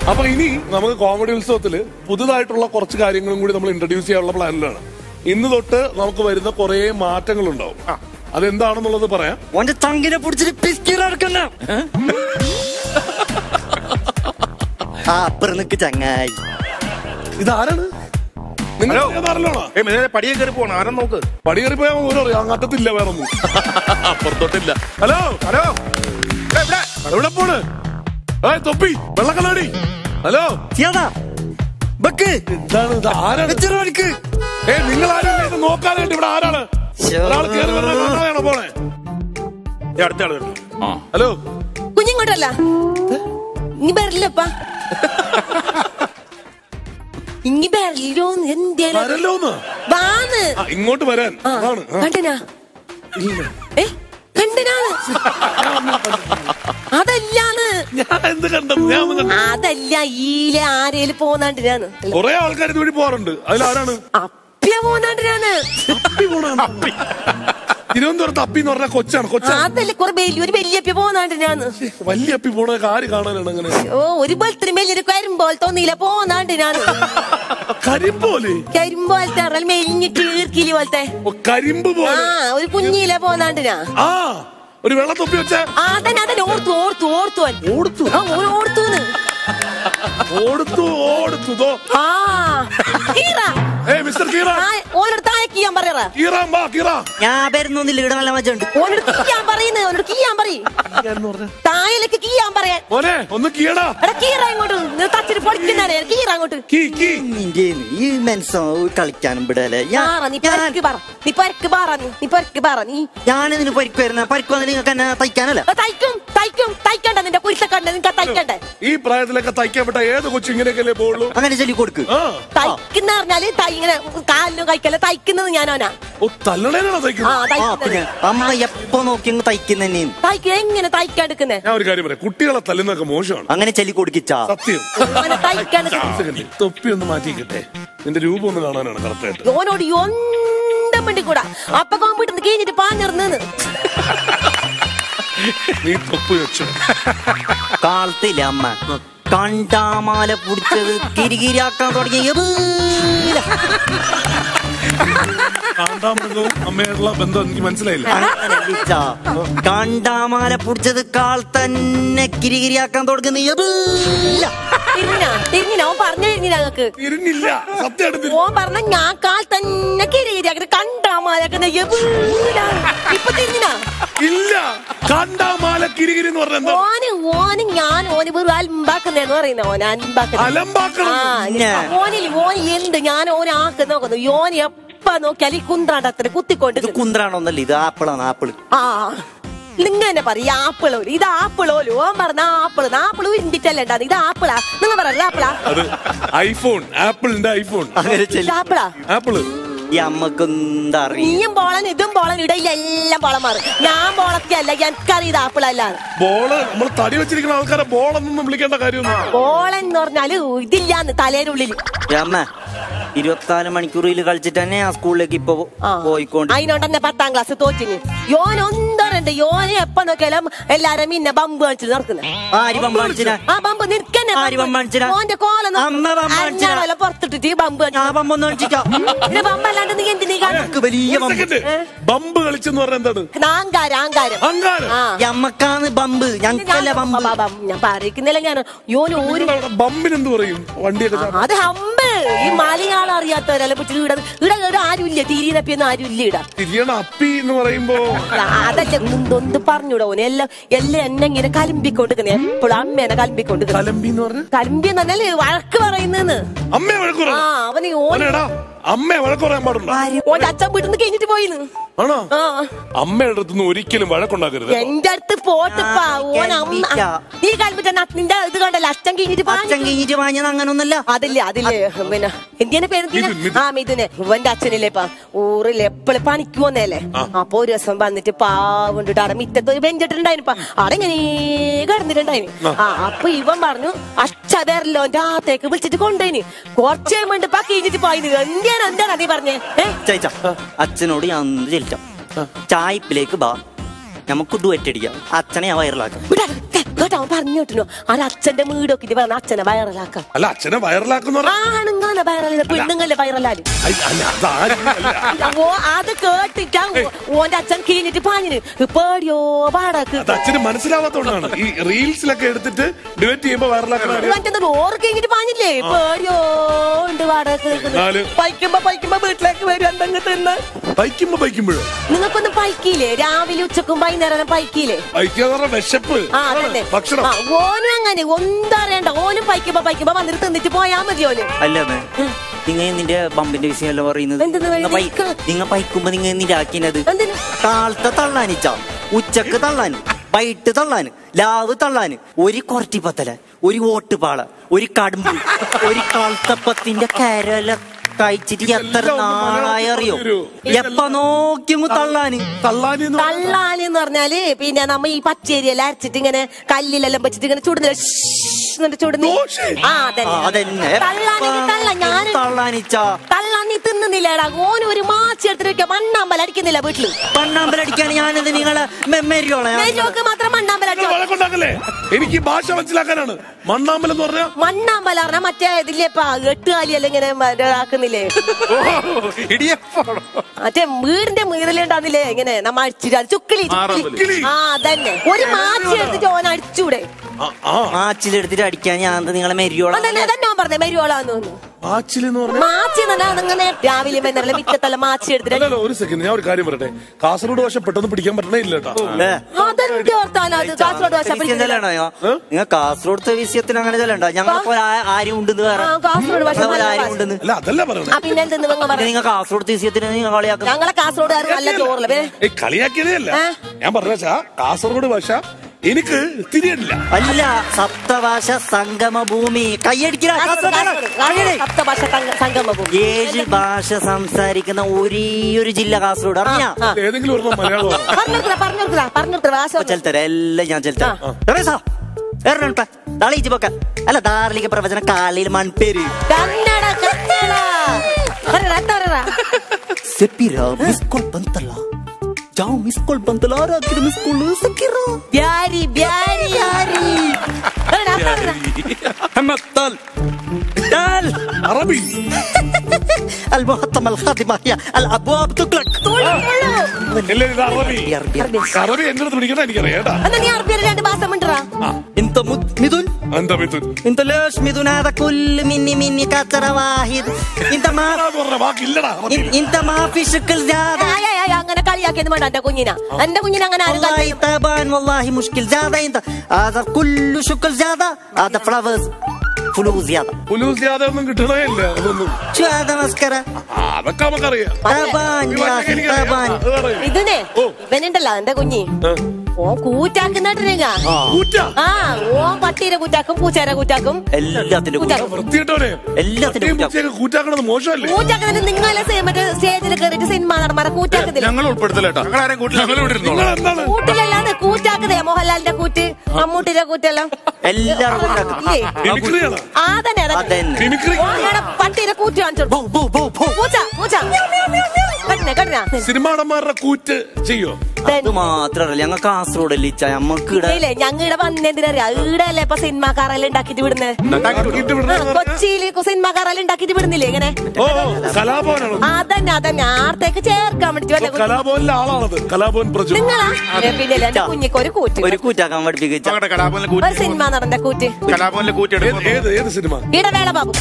അപ്പൊ ഇനി നമുക്ക് കോമഡി ഉത്സവത്തില് പുതുതായിട്ടുള്ള കുറച്ച് കാര്യങ്ങളും കൂടി നമ്മൾ ഇൻട്രൊഡ്യൂസ് ചെയ്യാനുള്ള പ്ലാനിലാണ് ഇന്ന് തൊട്ട് നമുക്ക് വരുന്ന കുറെ മാറ്റങ്ങൾ ഉണ്ടാവും അതെന്താണെന്നുള്ളത് പറയാം ഓന്റെ തങ്കിനെ പിടിച്ചിട്ട് പിസ്കിറക്കണ്ട ആ അപ്പുറം നിക്ക് ചങ്ങായി ഇതാരാണ് നിങ്ങൾ അറിയണോ ഏ മേലെ പടിയെ കയറി പോണം ആരും നോക്ക് പടി കയറി പോയാൽ ഓരോ അറിയാം അങ്ങനത്തില്ല വേറെ ഒന്നും അപ്പുറത്തോട്ടില്ല ഹലോ ഹലോ ഏ, ഇവിടെ. എവിടെ പോണ് ഏയ് തൊപ്പി വെള്ളക്കണ്ണാടി ഹലോ ചേതാ ബക്ക് എന്താണ് ഇത് ആരാണ് വെച്ചിറക്ക് ഏ നിങ്ങൾ ആരും ഇത് നോക്കാനായിട്ട് ഇവിടെ ആരാണ് ശ്ശോ. ഒരാൾ കയറി വരുന്ന കാണാനാണോ പോണേ ഏ, അടുത്ത ആള് വരുന്നു. ഹലോ കുഞ്ഞിങ്ങോട്ടല്ല ഇനി വരില്ലപ്പാ ഇനി വരില്ലോ എന്തേലും വരല്ലോന്ന് വാന്ന് ആ, ഇങ്ങോട്ട് വരാൻ ആ, അതാണ് ആ. കണ്ടനാ ഏ കണ്ടനാണ് അതല്ലാന്ന് ഞാൻ എന്ത് കണ്ടത് ഞാൻ ഒന്നും കണ്ടു അതല്ല ഈലെ ആരേല് പോന്നാണ്ടിനാണ് കൊറേ ആൾക്കാർ ഇതുവഴി പോവാറുണ്ട് അതിലാരാണ് അപ്പ്യ പോന്നാണ്ടിനാണ് അപ്പി പോണ തിരുവനന്തപുരത്ത് അപ്പി എന്ന് പറഞ്ഞ കൊച്ചാണ് കൊച്ചാണ് അതല്ല കുറെ വലിയ ഒരു വലിയ അപ്പ്യ പോന്നാണ്ടിനാണ് വലിയ അപ്പി പോണ ആര് കാണാനാണ് അങ്ങനെ ഓ ഒരു പോലത്തിന് വലിയൊരു കരിമ്പോൾ തോന്നിയില്ല പോന്നാണ്ടിനാണ് കരിമ്പോലെ കരിമ്പോലത്തെ പറഞ്ഞാൽ മെലിഞ്ഞിട്ട് ഈർക്കിലി പോലത്തെ ഓ, കരിമ്പ് ആ പോലെ ഒരു കുഞ്ഞിലെ പോന്നാണ്ടിനാ ആ ഒരു വെള്ളത്തൊപ്പി വെച്ച ആ അതന്നെ അതന്നെ ഓർത്തു ഓർത്തു ഓർത്തു അവൻ. ഓടുത്തു ആ ഓൻ ഓർത്തുന്ന് ഓടുത്തു ഓടുത്തു ദോ. ആ കീറ ഏ മിസ്റ്റർ കീറ ആ ഓനോട് താഴെ കീയാൻ പറയറ കീറാൻ വാ കീറ ഞാൻ വരുന്നൊന്നില്ല ഇവിടെ നല്ല മജുണ്ട് ഓനോട് കീയാൻ പറയുന്നത് ഓനോട് കീയാൻ പറയും താഴേലേക്ക് കീയാൻ പറയാൻ മോനെ ഒന്ന് കീടാ എടാ കീറ ഇങ്ങോട്ട് നീ തച്ചിട്ട് പൊളിക്കുന്നേ കീറ അങ്ങോട്ട് കീ കീ നിന്റെ ഈ മനസ്സോ കളിക്കാനും വിടല്ലേ പാറ നീ പരക്ക് പറ നീ പരക്ക് പാറ നീ നീ പരക്ക് പാറ നീ ഞാനിതിന് പരിക്ക് വരുന്ന പരിക്ക് വന്നിട്ട് നിങ്ങൾക്ക് എന്നെ തയ്ക്കാനല്ല ആ, തയ്ക്കും തയ്ക്കും തയ്ക്കണ്ട നിന്റെ കുരുത്തക്കണ്ട നിനക്ക് തയ്ക്കണ്ടേ ഈ പ്രായത്തിലൊക്കെ തയ്ക്കപ്പെട്ട ഏത് കൊച്ചു ഇങ്ങനെയൊക്കെയല്ലേ പോവുള്ളൂ അങ്ങനെ ചൊല്ലി കൊടുക്ക് ആ തയ്ക്കുന്ന പറഞ്ഞാല് തൈ ഇങ്ങനെ കാലിലും കഴിക്കല്ല തയ്ക്കുന്നത് ഞാനോനാ ഓ തല്ലണേനാണോ ആ തയ്ക്കുന്നത് ആ തയ്ക്കുന്നത് പിന്നെ അമ്മ എപ്പോ നോക്കി അങ്ങ് തയ്ക്കുന്ന തന്നെയും തയ്ക്ക എങ്ങനെ തയ്ക്കാൻ എടുക്കുന്നേ ഞാൻ ഒരു കാര്യം പറയാം കുട്ടികളെ തല്ലുന്നതൊക്കെ മോശമാണ് അങ്ങനെ ചൊല്ലി കൊടുക്കിച്ചാ സത്യം അങ്ങനെ തയ്ക്കാൻ ഒരു സെക്കൻഡ്. തൊപ്പി ഒന്ന് മാറ്റിക്കിട്ടെ നിന്റെ രൂപം ഒന്ന് കാണാനാണ് കറക്റ്റായിട്ട് ഓനോട് ഒന്നും വേണ്ടി കൂടാ അപ്പൊ കോമ്പിട്ട് കഴിഞ്ഞിട്ട് പാഞ്ഞിറന്നു നീ തൊപ്പി വെച്ചു കാലത്തില്ല അമ്മ കണ്ടാമാല പിടിച്ചത് കിരികിരിയാക്കാൻ തുടങ്ങിയ കാണ്ടാമൃഗവും അമ്മയായിട്ടുള്ള ബന്ധം എനിക്ക് മനസ്സിലായില്ല കണ്ടാമാല പിടിച്ചത് കാൾ തന്നെ കിരികിരിയാക്കാൻ തുടങ്ങുന്ന തിരിഞ്ഞ തിരിഞ്ഞ ഓൻ പറഞ്ഞു തിരിഞ്ഞില്ല ഞങ്ങക്ക് തിരിഞ്ഞില്ല സത്യമായിട്ട് തിരി- ഓൻ പറഞ്ഞ ഞാൻ കാൽ തന്നെ കിരീരാക്കി കണ്ടാമാലക്കുന്ന ഇപ്പൊ തിരിഞ്ഞ ഇല്ല കണ്ടാമാല കിരികിരി എന്ന് പറഞ്ഞ എന്താ ഓന് ഓന് ഞാൻ ഓന് വെറും അൽമ്പാക്കുന്നെന്ന് പറയുന്ന ഓന് അൽമ്പാക്കുന്ന അലമ്പാക്കണം ആ പിന്നെ? ഓനിൽ ഓൻ എന്ത് ഞാൻ ഓനെ ആക്കുന്ന നോക്കുന്നു ഓന് എപ്പ നോക്കിയാൽ ഈ കുന്ത്രാണ്ടത്തിന് കുത്തിക്കൊണ്ട് ഇത് കുന്ത്രാണോന്നല്ല ഇത് ആപ്പിളാണ് ആപ്പിള് ആ നിങ്ങനെ പറയും ആപ്പിളോ ഇത് ആപ്പിളോലോ ഓൻ പറഞ്ഞ ആപ്പിള് ആപ്പിള് ഉരുണ്ടിട്ടല്ലേ ഉണ്ടാകുന്നത് ഇത് ആപ്പിളാ നിങ്ങൾ പറഞ്ഞത് ആപ്പിളാ അത് ഐഫോൺ ആപ്പിളിന്റെ ഐഫോൺ അങ്ങനെ ഇത് ചൊല്ലി ആപ്പിളാ ആപ്പിള് ഈ അമ്മക്ക് എന്താ അറിയാം നീയും പോളൻ ഇതും പോളൻ ഇടയിൽ എല്ലാം പോളം മാറും ഞാൻ പോളത്തിയല്ല എനിക്കറിയത് ആപ്പിളല്ല ബോള് നമ്മൾ തടി വെച്ചിരിക്കുന്ന ആൾക്കാരെ ബോളെന്നൊന്നും വിളിക്കേണ്ട കാര്യമൊന്നും പോളൻ എന്ന് പറഞ്ഞാല് ഇതില്ലാന്ന് തലേനുള്ളിൽ ഈ അമ്മ ഇരുപത്തിനാല് മണിക്കൂറിൽ കളിച്ചിട്ട് തന്നെ ആ സ്കൂളിലേക്ക് ഇപ്പൊ പോയിക്കൊണ്ട് അതിനോണ്ട് തന്നെ പത്താം ക്ലാസ് തോറ്റിന് യോൻ ഒന്നരണ്ട് യോനെ എപ്പ നോക്കിയാലും എല്ലാരും പിന്നെ ബമ്പ് കാണിച്ചു നടക്കുന്നത് ആര് ബമ്പ് കാണിച്ചിനാ? ആ ബമ്പ് നിൽക്കന്നെ ആര് ബമ്പ് കാണിച്ചിനാ? ഓന്റെ കോലം അമ്മ ബമ്പ് കാണിച്ചിനാ? പുറത്തിട്ടിട്ട് ഈ ബമ്പ് ഞാൻ ബമ്പൊന്നും കാണിച്ചിട്ടാ കാണിച്ചു ബമ്പല്ലാണ്ട് നീ എന്തിനീ കാണും എനിക്ക് വലിയ ഒരു ബമ്പ് സെക്കൻഡ് ബമ്പ് കളിച്ചെന്ന് പറഞ്ഞ എന്താണ് ആങ്കാരം ആങ്കാരം അങ്കാരം ആ ഈ അമ്മക്കാണ് ബമ്പ് ഞങ്ങൾക്കല്ല ബമ്പ് ബ- ബ- ഞാൻ പറയുന്നില്ല ഞാൻ യോന് ഒരു നിങ്ങളവിടെ ബമ്പിന് എന്ത് പറയും വണ്ടിയൊക്കെ ചാ- അത് ഹമ്പ് ഈ മലയാളം അറിയാത്തവരല്ല പക്ഷെ ഇവിടെ ഇവിടെ ഇവിടെ ആരും ഇല്ല തീരീനപ്പിയൊന്നും ആരും ഇല്ല ഇവിടെ തിരിയണ അപ്പി എന്ന് പറയുമ്പോ അതല്ല എന്തൊന്ന് പറഞ്ഞൂടാ ഓന് എല്ലാം എല്ലാം എന്നെ ഇങ്ങനെ കലമ്പിക്കൊണ്ടിരിക്കുന്നത് എപ്പോഴും അമ്മേനെ കലമ്പിക്കൊണ്ടിരിക്കുന്നത് കലമ്പി എന്ന് പറഞ്ഞ കലമ്പി എന്ന് പറഞ്ഞാല് വഴക്ക് പറയുന്നെന്ന് അമ്മയെ വഴക്കുറ ആ അവന് ഓൻ ഓനെടാ അമ്മയെ വഴക്ക് പറയാൻ പാടുണ്ടോ ഓന്റെ അച്ഛൻ വീട്ടിൽ നിന്ന് കഴിഞ്ഞിട്ട് പോയിന്ന് ആണോ ആ അമ്മയുടെ അടുത്തുനിന്ന് ഒരിക്കലും വഴക്കുണ്ടാക്കരുത് എന്റെ അടുത്ത് പോട്ടിപ്പാ ഓൻ അമ്മ കലമ്പിക്കാ. നീ കലമ്പിട്ട നിന്റെ ഇത് കണ്ടല്ലോ അച്ഛൻ കഴിഞ്ഞിട്ട് അച്ഛൻ പാഞ്ഞു കഴിഞ്ഞിട്ട് വാങ്ങിയത് അങ്ങനൊന്നല്ല അതില്ലേ അതില്ലേ പിന്നെ എന്തിന്റെ പേര് എന്തിനാ? മിഥുൻ, മിഥുൻ. ആ മിഥുനെ ഇവന്റെ അച്ഛനില്ലേ ഇപ്പൊ ഊറിൽ എപ്പോഴും പണിക്ക് വന്നേല്ലേ അപ്പൊ ഒരു ദിവസം വന്നിട്ട് പാവുണ്ടിട്ട് അവിടെ മിറ്റത്ത് ഒരു ബെഞ്ചിട്ടുണ്ടായിരുന്നു അവിടെ ഇങ്ങനെ കിടന്നിട്ടുണ്ടായിരുന്നു ആ അപ്പൊ ഇവൻ പറഞ്ഞു അച്ഛ വരല്ലോ രാത്തേക്ക് വിളിച്ചിട്ട് കൊണ്ടുപോയിന് കുറച്ചേ വേണ്ടി പാ കഴിഞ്ഞിട്ട് പോയിന് എന്തിനാ എന്താണ് നീ പറഞ്ഞേ ഏ ചൈച്ച അച്ഛനോട് ഞാൻ ഒന്ന് ചെല്ലിക്കാം ചായപ്പിലേക്ക് ബാ നമുക്ക് ഡുവറ്റടിക്കാം അച്ഛനെ ഞാൻ വൈറലാക്കാം വിടാ, ദേ, കേട്ടോ അവൻ പറഞ്ഞു കേട്ടോ ആ അച്ഛന്റെ വീടൊക്കെ ഇത് പറഞ്ഞ അച്ഛനെ വൈറലാക്കാം അല്ല അച്ഛനെ വൈറലാക്കുന്ന ആണുങ്ങാണ് വൈറലാ പെണ്ണുങ്ങല്ലേ വൈറലാല് അല്ല അതാ ഓ അത് കേട്ടിട്ടാ ഓ- ഓന്റെ അച്ഛൻ കീഞ്ഞിട്ട് പാഞ്ഞിന് പേടിയോ പാടാക്ക് അത് അച്ഛന് മനസ്സിലാവാത്തോണ്ടാണ് ഈ റീൽസിലൊക്കെ എടുത്തിട്ട് ഡിബേറ്റ് ചെയ്യുമ്പോ വൈറലാക്കുന്ന കാര്യം മറ്റേ ഓറ് കഴിഞ്ഞിട്ട് പാഞ്ഞില്ലേ പേടിയോ ഉണ്ട് വാടക എന്നാല് പൈക്കുമ്പോ പൈക്കുമ്പോ വീട്ടിലേക്ക് വരും എന്തെങ്കിലും തിന്ന് ബൈക്കുമ്പോ ബൈക്കുമ്പോഴോ നിങ്ങൾക്കൊന്നും പൈക്കില്ലേ രാവിലെ ഉച്ചക്കും വൈകുന്നേരം പൈക്കില്ലേ ബൈക്കാന്ന് പറഞ്ഞ വിശപ്പ് ആ അതന്നെ ഭക്ഷണം ആ, ഓനും അങ്ങനെ ഒന്നും അറിയണ്ട ഓനും പൈക്കുമ്പോ പൈക്കുമ്പോ വന്നിട്ട് തിന്നിട്ട് പോയാ മതി ഓന് അല്ല നിങ്ങൾ നിന്റെ ബമ്പിന്റെ വിഷയമല്ല പറയുന്നത് എന്തെന്ന് നിങ്ങ പൈ- എനിക്ക്? നിങ്ങ പൈക്കുമ്പോ നിങ്ങ എന്തിനാക്കിനത് എന്തിന് കാലത്തെ തള്ളാനിച്ച ഉച്ചക്ക് തള്ളാന് വൈകിട്ട് തള്ളാന് ലാവ് തള്ളാന് ഒരു കൊററ്റിപ്പത്തല ഒരു ഓട്ടുപാള ഒരു കടുമ്പ് ഒരു കാൽത്തപ്പത്തിന്റെ കരല കഴിച്ചിട്ട് എത്ര ഇതെല്ലാം ഒന്ന് നാളായി അറിയോ മലയാളത്തിൽ എപ്പ നോക്കിയും തള്ളാന് തള്ളാനി എന്ന് പറഞ്ഞാ- തള്ളാന് എന്ന് പറഞ്ഞാല് പിന്നെ നമ്മ ഈ പച്ചേരിയെല്ലാം അരച്ചിട്ട് ഇങ്ങനെ കല്ലിലെല്ലാം വെച്ചിട്ട് ഇങ്ങനെ ചുടുന്നില്ല ചുടുന്ന ദോശ. ആ ആ, അതന്നെ അതന്നെ തള്ളാനെങ്കിൽ തള്ള ഞാൻ തള്ളാനിച്ച തള്ളാൻ നീ തിന്നുന്നില്ലടാ ഓന് ഒരു മാച്ചി എടുത്തിട്ട് വെക്കാം മണ്ണാമ്പൽ അടിക്കുന്നില്ല വീട്ടില് പണ്ണാമ്പലടിക്കാൻ ഞാനെന്ത് നിങ്ങളെ മെമ്മരിയോളെ നെല്ലോക്ക് മാത്രം മണ്ണാമ്പൽ നിങ്ങൾ അടിച്ചോ വഴക്കുണ്ടാക്കല്ലേ എനിക്ക് ഈ ഭാഷ മനസ്സിലാക്കാനാണ് മണ്ണാമ്പലം എന്ന് പറഞ്ഞാൽ മണ്ണാമ്പൽ പറഞ്ഞാ മറ്റേ ഇതില്ലേപ്പാ എട്ടുകാലിയെല്ലാം ഇങ്ങനെ മറ്റേ ആക്കുന്നില്ലേ ഇടിയപ്പാണോ മറ്റേ വീടിന്റെ മീറിലുണ്ടാന്നില്ലേ ഇങ്ങനെ നമ്മ അടിച്ചിട്ട് ചുക്കിലി ചുക്കിലി. ആ അതന്നെ ഒരു മാച്ചി എടുത്തിട്ട് ഓൻ അടിച്ചൂടെ മാച്ചിലെടുത്തിട്ട് അടിക്കാൻ ഞാൻ എന്താ നിങ്ങളെ മെരിയോളെ അതന്നെ അതന്നെ ഓൻ പറഞ്ഞേ മരുവോളാന്ന് തോന്നുന്നു ആച്ചിൽ എന്ന് പറഞ്ഞാൽ മാച്ചി തന്നെ അതങ്ങനെ രാവിലെ വൈകുന്നേരം മിറ്റത്തെല്ലാം മാച്ചി എടുത്തിട്ട് അല്ലല്ലോ ഒരു സെക്കൻഡ് ഞാൻ ഒരു കാര്യം പറയട്ടെ കാസർഗോഡ് ഭാഷ പെട്ടെന്ന് പിടിക്കാൻ പറ്റണേ ഇല്ല കേട്ടോ ഏ. അതെന്ത് ഓർത്താനോ അത് കാസർഗോഡ് ഭാഷ പഠിക്കുന്നില്ല. നിങ്ങൾ കാസർഗോഡത്തെ വിഷയത്തിന് അങ്ങനെ ചെല്ലണ്ട ഞങ്ങളെ ആരും ഉണ്ടെന്ന് വേറെ ആ, കാസർഗോഡ് ഭാഷ ഞങ്ങളെ നല്ല ആരും ഭാഷ. ഉണ്ടെന്ന് അല്ല അതല്ല പറയണേ ആ പിന്നെ എന്തെന്ന് നിങ്ങൾ പറഞ്ഞു നിങ്ങൾ കാസർഗോഡത്തെ വിഷയത്തിന് നിങ്ങൾ കളിയാക്കുന്ന ഞങ്ങളെ കാസർഗോഡുകാർ നല്ല ചോറില്ല പിന്നെ ഏയ് കളിയാക്കിയതേ അല്ല ഏ? ഞാൻ പറഞ്ഞാ കാസർഗോഡ് ഭാഷ എനിക്ക് തിരിയണില്ല അല്ല സപ്തഭാഷ സംഗമ ഭൂമി കയ്യടിക്കണ സപ്തഭാഷ സംഗ- സംഗമ ഭൂമി. ഏഴ് ഭാഷ സംസാരിക്കുന്ന ഒരേ ഒരു ജില്ല കാസർഗോഡ് അറിഞ്ഞ ആ. ഏതെങ്കിലും ഒരെണ്ണം മലയാളമാണോ പറഞ്ഞോടുക്കടാ, പറഞ്ഞോടുക്കടാ, പറഞ്ഞോടുക്കടാ, ഭാഷ ചെലുത്തര എല്ലാം ഞാൻ ചെലുത്തര തളയിച്ച് പോക്ക അല്ല ധാർലിക പ്രവചന കാലയിൽ മൺപേര് കന്നഡ കന്നഡ പറയടാ, എന്താ പറയടാ? സെപ്പിര മിസ് കോൾ ബന്തല്ല ജാവ് മിസ് കോൾ ബന്തല്ല ആരാക്കിന് മിസ് കോൾ സക്കിറ ബ്യാരി ബ്യാരി പറയടാ, എന്താ പറയടാ? همطل دال അറബി المحطمة الخادمة هي الأبواب تغلق തുള്ളു, തുള്ളു. ഇല്ല ഇത് അറബി أربي أربي അറബി എന്റെ അടുത്ത് പിടിക്കണ എനിക്കറിയാം കേട്ടാ എന്നാ നീ അറബിയിൽ രണ്ട് ഭാഷ മിണ്ടറാ أنت مد- مدن എന്താ മിഥുൻ أنت ليش مدن هذا كل مني مني كتر واحد أنت ما എന്ന് പറഞ്ഞ വാക്കില്ലടാ അറബിയിൽ. إن- أنت ما في شكل زيادة ആയ, ആയ, ആയ, അങ്ങനെ കളിയാക്കിയത് വേണ്ട എന്റെ കുഞ്ഞിനാ എന്റെ കുഞ്ഞിനെ അങ്ങനെ ആരും والله കളി طبعا والله مشكل زيادة أنت هذا كل شكل زيادة هذا فلاورز فلوس زيادة പുലൂസ് യാദവ് ഒന്നും കിട്ടണേ ഇല്ല അതൊന്നും شو هذا مسكرة ആ, അതൊക്കെ നമുക്കറിയാം طبعا ഈ يا ഭാഷ أخي എനിക്കറിയാം. طبعا അത് പറയ്. ഇതിനെ ഓ. ഇവനുണ്ടല്ലോ എന്റെ കുഞ്ഞി ഏ? ഓ കൂറ്റാക്കുന്നിട്ടില്ല കൂറ്റ ആ ഓ പട്ടീരെ കൂറ്റാക്കും പൂച്ചേരെ കൂറ്റാക്കും എല്ലാത്തിൻ്റെ കൂറ്റാ. കൂട്ടം വൃത്തിയിട്ടവനെ എല്ലാത്തിൻ്റെ പട്ടിയും കൂട്ടം പൂച്ചയൊക്കെ കൂറ്റാക്കണത് മോശമല്ലേ കൂറ്റാക്കുന്നതിന് നിങ്ങളെ സേ- മറ്റേ സ്റ്റേജിൽ കയറിയിട്ട് സിനിമ നടന്മാരെ കൂറ്റാക്കുന്നില്ല ഞങ്ങൾ ഉൾപ്പെടുത്തലേട്ടാ ഞങ്ങൾ ആരും കൂട്ടില്ല ഞങ്ങൾ ഇവിടെ നിങ്ങൾ എന്താണ് കൂട്ടിലല്ലാതെ കൂറ്റാക്കുന്നേ മോഹൻലാലിന്റെ കൂറ്റ് മമ്മൂട്ടിയുടെ കൂറ്റെല്ലാം എല്ലാവരും ഉണ്ടാക്കും ഇല്ലേ? മിമിക്രിയാണ് ആ തന്നെ അതന്നെ. അതന്നെ മിമിക്രി ഓ, അങ്ങനെ പട്ടീരെ കൂറ്റ് കാണിച്ചു കൊടുക്കും. ബോ ബോ ബോ ബോ പൂച്ച പൂച്ച കട്ടിന കട്ടിന സിനിമാടന്മാരുടെ കൂറ്റ് ചെയ്യോ അത് മാത്രല്ല ഞങ്ങൾ കാസർഗോഡല്ലേ ഇച്ച നമ്മക്ക് ഇവിടെ ഇല്ലേ ഞങ്ങ ഇവിടെ വന്നെന്തിനറിയാ ഇവിടെ അല്ലേ ഇപ്പൊ സിനിമാക്കാരെല്ലാം ഉണ്ടാക്കിട്ട് വിടുന്നേ ഉണ്ടാക്കിയിട്ട് ആ, വിടണ കൊച്ചിയില് സിനിമാക്കാരെല്ലാം ഉണ്ടാക്കിട്ട് വിടുന്നില്ലേ ഇങ്ങനെ ഓ ഓ, കലാഭവനാണോ അതന്നെ അതന്നെ ആർത്തേക്ക് ചേർക്കാൻ വേണ്ടി വല്ല കുഞ്ഞ്- കലാഭവനിലെ ആളാണത് കലാഭവൻ പ്രജു നിങ്ങളാ ഏ, പിന്നെ എന്റെ കുഞ്ഞിക്ക് ഒരു കൂറ്റ് ഒരു കൂറ്റാക്കാൻ പഠിപ്പിച്ച ഞങ്ങളുടെ കലാഭവനിലെ ഒരു കൂറ്റി സിനിമ നടന്റെ കൂറ്റ് കലാഭവനിലെ ഏത് കൂറ്റിയെടുക്കും ഏത് ഏത് സിനിമ ഇടവേള ബാബു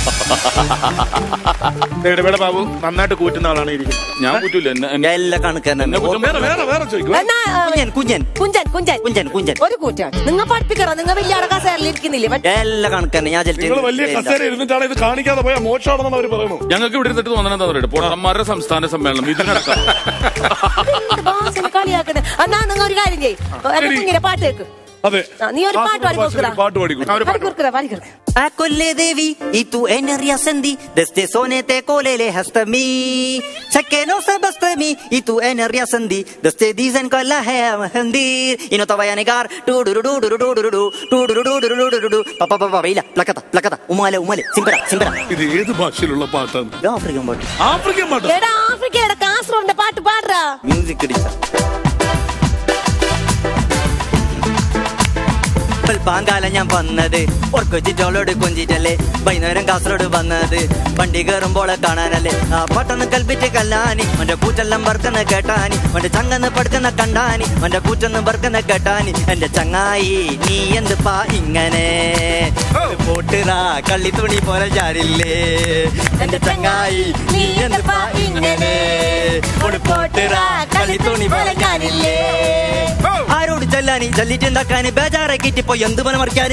ഇടവേള ബാബു നന്നായിട്ട് കൂറ്റുന്ന ആളാണ് ഇരിക്കുന്നത് ഞാൻ പറ്റൂല എന്നെ എന്നെ- എല്ലാ കണക്കാണ് എന്നെ കുറ്റം വേറെ വേറെ വേറെ ചോദിക്കും എന്നാ ആ, കുഞ്ഞൻ കുഞ്ഞൻ കുഞ്ചൻ കുഞ്ചൻ കുഞ്ചൻ കുഞ്ചൻ ഒരു കൂറ്റാണ് നിങ്ങൾ പഠിപ്പിക്കറ നിങ്ങൾ വലിയ അടക്കാസേറിൽ ഇരിക്കുന്നില്ലേ മറ്റേ എല്ലാ കണക്കാണ് ഞാൻ നിങ്ങൾ വലിയ കസേര ഇരുന്നിട്ടാണ് ഇത് കാണിക്കാതെ പോയാൽ മോശമാണെന്നാണ് അവർ പറയുന്നത് ഞങ്ങൾക്ക് ഇവിടെ ഇരുന്നിട്ട് തോന്നണെന്താ പറയുക പൊട്ടന്മാരുടെ സംസ്ഥാന സമ്മേളനം ഇതിനടക്കാം ഭാഷനെ കളിയാക്കുന്നത് എന്നാ നിങ്ങൾ ഒരു കാര്യം ചെയ്യ് എന്റെ ശരി. കുഞ്ഞിനെ പാട്ട് കേക്ക് അതെ ആ, നീ ഒരു പാട്ട് പാടി ഭാഷയിൽ കൊടുക്കടാ. പാട്ട് പാടി കൊടുക്കും പാടി കൊടുക്കടാ പാടി കൊടുക്ക A colle devi i tu energia sendi Deste sonete colele hastami Chakke no se bastami i tu energia sendi Deste dicen colla hai hendir Y no te vaya a negar Du du du du du du du du du Du du du du du du du du Pa pa pa pa baila Placata placata Umale umale Simpera simpera ഇത് ഏത് ഭാഷയിലുള്ള പാട്ടാണ് ഇത് African പാട്ട് African പാട്ട് എടാ ആഫ്രിക്കയുടെ കാസർഗോഡിന്റെ പാട്ട് പാടുറാ മ്യൂസിക് അടിച്ച പാങ്കാല ഞാൻ വന്നത് ഓർക്കൊച്ചിട്ടോളോട് കൊഞ്ചിട്ടല്ലേ വൈകുന്നേരം കാസർഗോഡ് വന്നത് വണ്ടി കയറുമ്പോൾ കാണാനല്ലേ ആ പട്ടന്ന് കൽപ്പിച്ച് കല്ലാനി മന്റെ കൂറ്റെല്ലാം പറക്കുന്ന കേട്ടാനി മന്റെ ചങ്ങന്ന് പടുക്കുന്ന കണ്ടാനി മന്റെ കൂറ്റന്ന് പറക്കുന്ന കേട്ടാനി എന്റെ ചങ്ങായി നീ എന്ത് പാ ഇങ്ങനെ പോട്ടുറാ കള്ളി തുണി പോലെ ചാരില്ലേ എന്റെ ചങ്ങായി നീ എന്ത് പാ ഇങ്ങനെ പോട്ടുറാ കള്ളി തുണി പോലെ ചാരില്ലേ ആരോട് ചെല്ലാനി ചല്ലിട്ടുണ്ടാക്കാന് ബേജാറാക്കിട്ടിപ്പോ എന്ത് മനം മറിക്കാന്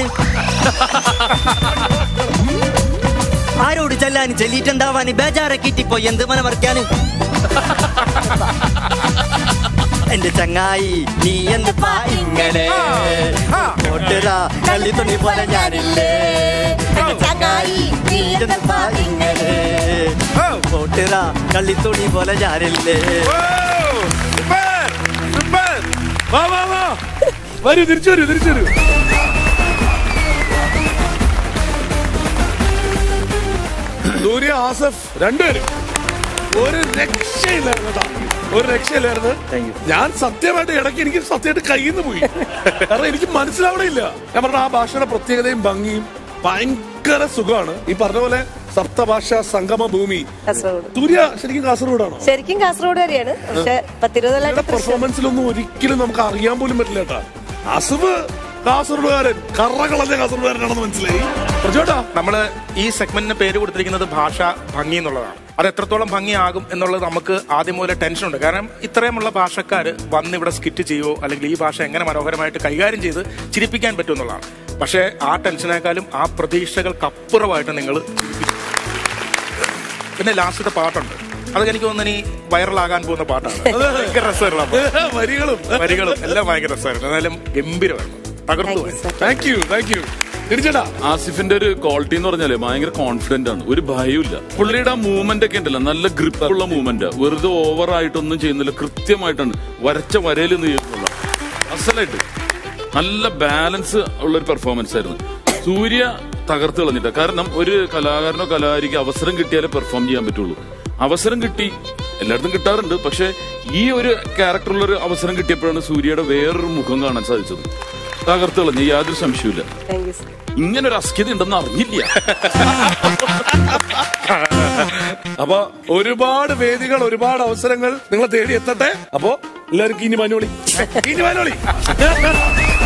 ആരോട് ചെല്ലാന് ചെല്ലിട്ടുണ്ടാവാന് ബേജാറാക്കിട്ടിപ്പോ എന്ത് മനം മറിക്കാന് എന്റെ ചങ്ങായി നീ എന്ത് പാ ഇങ്ങനെ പോട്ടുറാ കള്ളി തുണി പോലെ ഞാനില്ലേ എന്റെ ചങ്ങായി നീ എന്ത് പാ ഇങ്ങനെ പോട്ടുറാ കള്ളി തുണി പോലെ ഞാനില്ലേ സൂപ്പർ സൂപ്പർ വാ വാ വാ വരൂ തിരിച്ചു വരൂ തിരിച്ചു വരൂ സൂര്യ ആസഫ് രണ്ടുപേരും ഒരു രക്ഷയില്ലായിരുന്നു കേട്ടോ ഒരു രക്ഷയില്ലായിരുന്നു ഞാൻ സത്യമായിട്ട് ഇടയ്ക്ക് എനിക്ക് സത്യമായിട്ട് കയ്യിൽ നിന്ന് പോയി കാരണം എനിക്ക് മനസ്സിലാവണില്ല ഞാൻ പറഞ്ഞ ആ ഭാഷയുടെ പ്രത്യേകതയും ഭംഗിയും ഭയങ്കര സുഖമാണ് ഈ പറഞ്ഞ പോലെ സപ്തഭാഷ സംഗമ ഭൂമി കാസർഗോഡ് സൂര്യ ശരിക്കും കാസർഗോഡാണോ ശരിക്കും കാസർഗോഡ് വരെയാണ് പക്ഷെ പത്തിരുപതല്ലായിട്ട് തൃശ്ശൂർ പെർഫോമൻസിലൊന്നും ഒരിക്കലും നമുക്ക് അറിയാൻ പോലും പറ്റില്ല കേട്ടാ അസുബ് കാസർഗോഡുകാരൻ കറ കളഞ്ഞ കാസർഗോഡുകാരനാണെന്ന് മനസ്സിലായി പ്രജോട്ടാ നമ്മള് ഈ സെഗ്മെന്റിന് പേര് കൊടുത്തിരിക്കുന്നത് ഭാഷ ഭംഗി എന്നുള്ളതാണ് അത് എത്രത്തോളം ഭംഗിയാകും എന്നുള്ളത് നമുക്ക് ആദ്യം മുതലേ ടെൻഷനുണ്ട് കാരണം ഇത്രയുമുള്ള ഭാഷക്കാർ വന്ന് ഇവിടെ സ്കിറ്റ് ചെയ്യുമോ അല്ലെങ്കിൽ ഈ ഭാഷ എങ്ങനെ മനോഹരമായിട്ട് കൈകാര്യം ചെയ്ത് ചിരിപ്പിക്കാൻ പറ്റും എന്നുള്ളതാണ് പക്ഷേ ആ ടെൻഷനേക്കാളും ആ പ്രതീക്ഷകൾക്കപ്പുറമായിട്ട് നിങ്ങൾ പിന്നെ ലാസ്റ്റത്തെ പാട്ടുണ്ട് അതൊക്കെ എനിക്ക് തോന്നുന്നു ഇനി വൈറലാകാൻ പോകുന്ന പാട്ടാണ് ഭയങ്കര രസമുള്ള പാട്ട്. വരികളും വരികളും എല്ലാം ഭയങ്കര രസമായിരുന്നു എന്നാലും ഗംഭീരമായിരുന്നു തകർത്തു പോയി. താങ്ക് യു താങ്ക് യു തിരിച്ചടാ ആസിഫിന്റെ ഒരു ക്വാളിറ്റി എന്ന് പറഞ്ഞാല് ഭയങ്കര കോൺഫിഡന്റ് ആണ് ഒരു ഭയമില്ല പുള്ളിയുടെ ആ മൂവ്മെന്റ് ഒക്കെ ഉണ്ടല്ലോ നല്ല ഗ്രിപ്പ് ഉള്ള മൂവ്മെന്റ് വെറുതെ ഓവർ ആയിട്ടൊന്നും ചെയ്യുന്നില്ല കൃത്യമായിട്ടാണ് വരച്ച വരയിൽ നിന്ന് ചെയ്യുന്നുള്ള അസലായിട്ട് നല്ല ബാലൻസ് ഉള്ള ഒരു പെർഫോമൻസ് ആയിരുന്നു സൂര്യ തകർത്ത് കളഞ്ഞിട്ട കാരണം ഒരു കലാകാരനോ കലാകാരിക്ക് അവസരം കിട്ടിയാലേ പെർഫോം ചെയ്യാൻ പറ്റുള്ളൂ അവസരം കിട്ടി എല്ലായിടത്തും കിട്ടാറുണ്ട് പക്ഷെ ഈ ഒരു ക്യാരക്ടറുള്ള ഒരു അവസരം കിട്ടിയപ്പോഴാണ് സൂര്യയുടെ വേറൊരു മുഖം കാണാൻ സാധിച്ചത് തകർത്ത് കളഞ്ഞു യാതൊരു സംശയമില്ല താങ്ക് യു സർ ഇങ്ങനെ ഒരു അസ്കിത ഉണ്ടെന്ന് അറിഞ്ഞില്ല അപ്പൊ ഒരുപാട് വേദികൾ ഒരുപാട് അവസരങ്ങൾ നിങ്ങളെ തേടി എത്തട്ടെ അപ്പോ എല്ലാവർക്കും ഇനി മനോളി ഇനി മനോളി